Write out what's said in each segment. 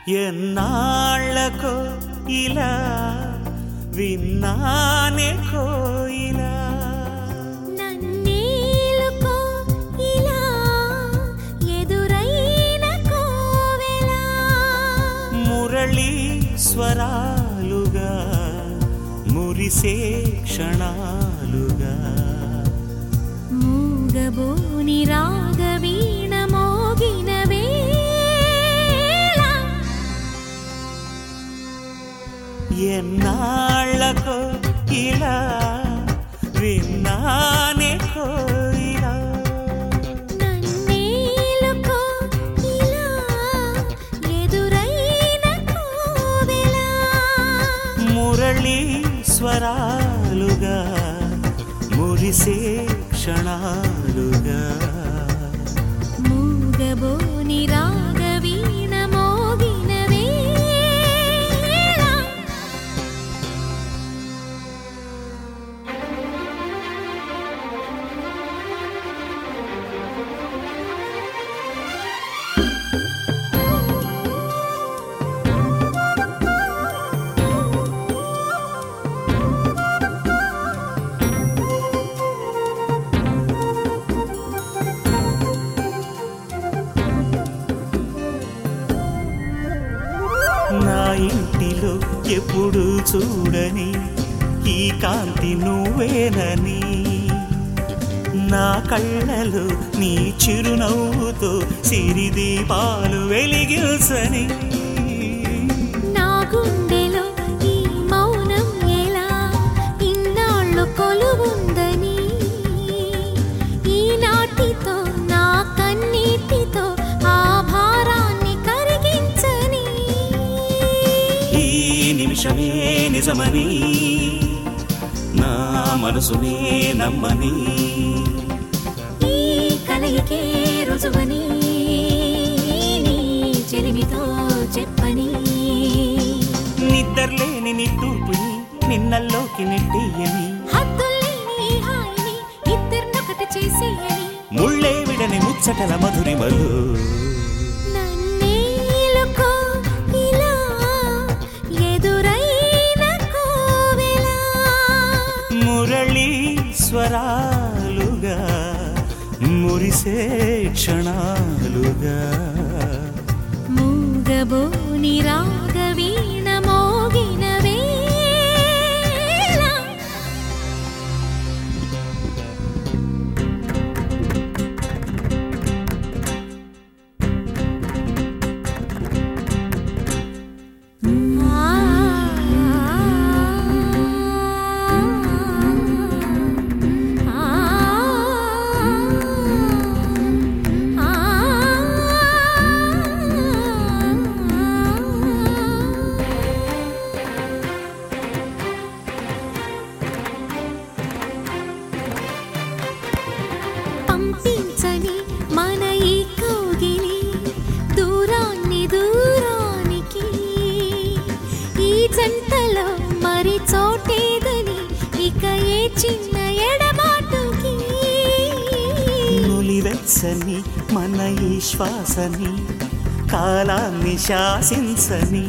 ఎన్నాళ్ళకో ఇలా విన్నానే కోయిలా నన్నేలుకో ఇలా ఎదురైన కోవెలా మురళీ స్వరాలుగా మురిసే క్షణాలుగా మూగబోని రాగవీణ మోగిన వేళ ఎన్నాళ్ళకో ఇలా విన్నానే కోయిలా నన్నేలుకో ఇలా ఎదురైన కోవెలా మురళీ స్వరాలుగా మురిసే క్షణాలుగా మూగబోని రాగవీణ మోగిన వేళ నా ఇంటిలో ఎప్పుడు చూడని ఈ కాంతి నువ్వేనని నా కళ్ళలో నీ చిరునవ్వుతో సిరి దీపాలు వెలిగిల్సని నా గుండెలో ఈ మౌనం ఎలా ఇన్నాళ్ళు కొలువుందని ఈనాటితో నా కన్నీటితో ఆ భారాన్ని కరిగించని ఈ నిమిషమే నిజమని నా మనసునే నమ్మని ఈ కలయికే రుజువని నీ చెలిమితో చెప్పని నిద్రలేని నిట్టూపుని నిన్నల్లోకి నెట్టేయని హద్దుల్లేని ఈ హాయిని ఇద్దరినొకటి చేసేయని ముళ్ళే విడని ముచ్చటల మధురిమలు నన్నేలుకో ఇలా ఎదురైన కోవెలా మురళీ స్వరాలుగా మురిసే క్షణాలుగా మూగబోని రాగవీణ మోగిన వేళ పంపించని మన ఈ కౌగిలి దూరాన్ని దూరానికి ఈ జంటలో మరి చోటేదని ఇక ఏ చిన్న ఎడబాటుకి నులివెచ్చని మన ఈ శ్వాసని కాలాన్ని శాసించని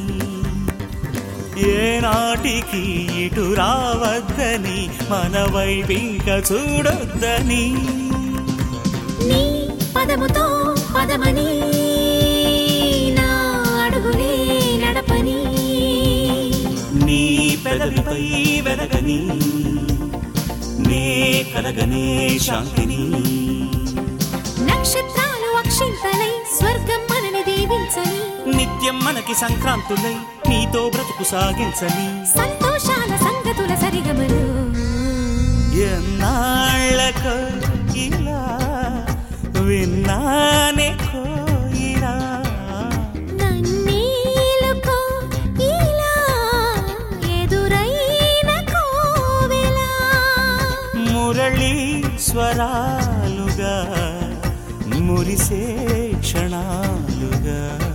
ఏనాటికి ఇటు రావద్దని మన వైపింక చూడొద్దని నీ పదముతో పదమని నా అడుగులే నడపని నీ పెదవిపై వెలగని నే కలగనే శాంతిని నక్షత్రాలు అక్షింతలై స్వర్గం మనని దీవించని నిత్యం మనకి సంక్రాంతులై నీతో బ్రతుకు సాగించని సంతోషాల సంగతుల సరిగమలు ఎన్నాళ్ళకో ఇలా విన్నానే కోయిలా నన్నేలుకో ఇలా ఎదురైన కోవెలా మురళీ స్వరాలుగా మురిసే క్షణాలుగా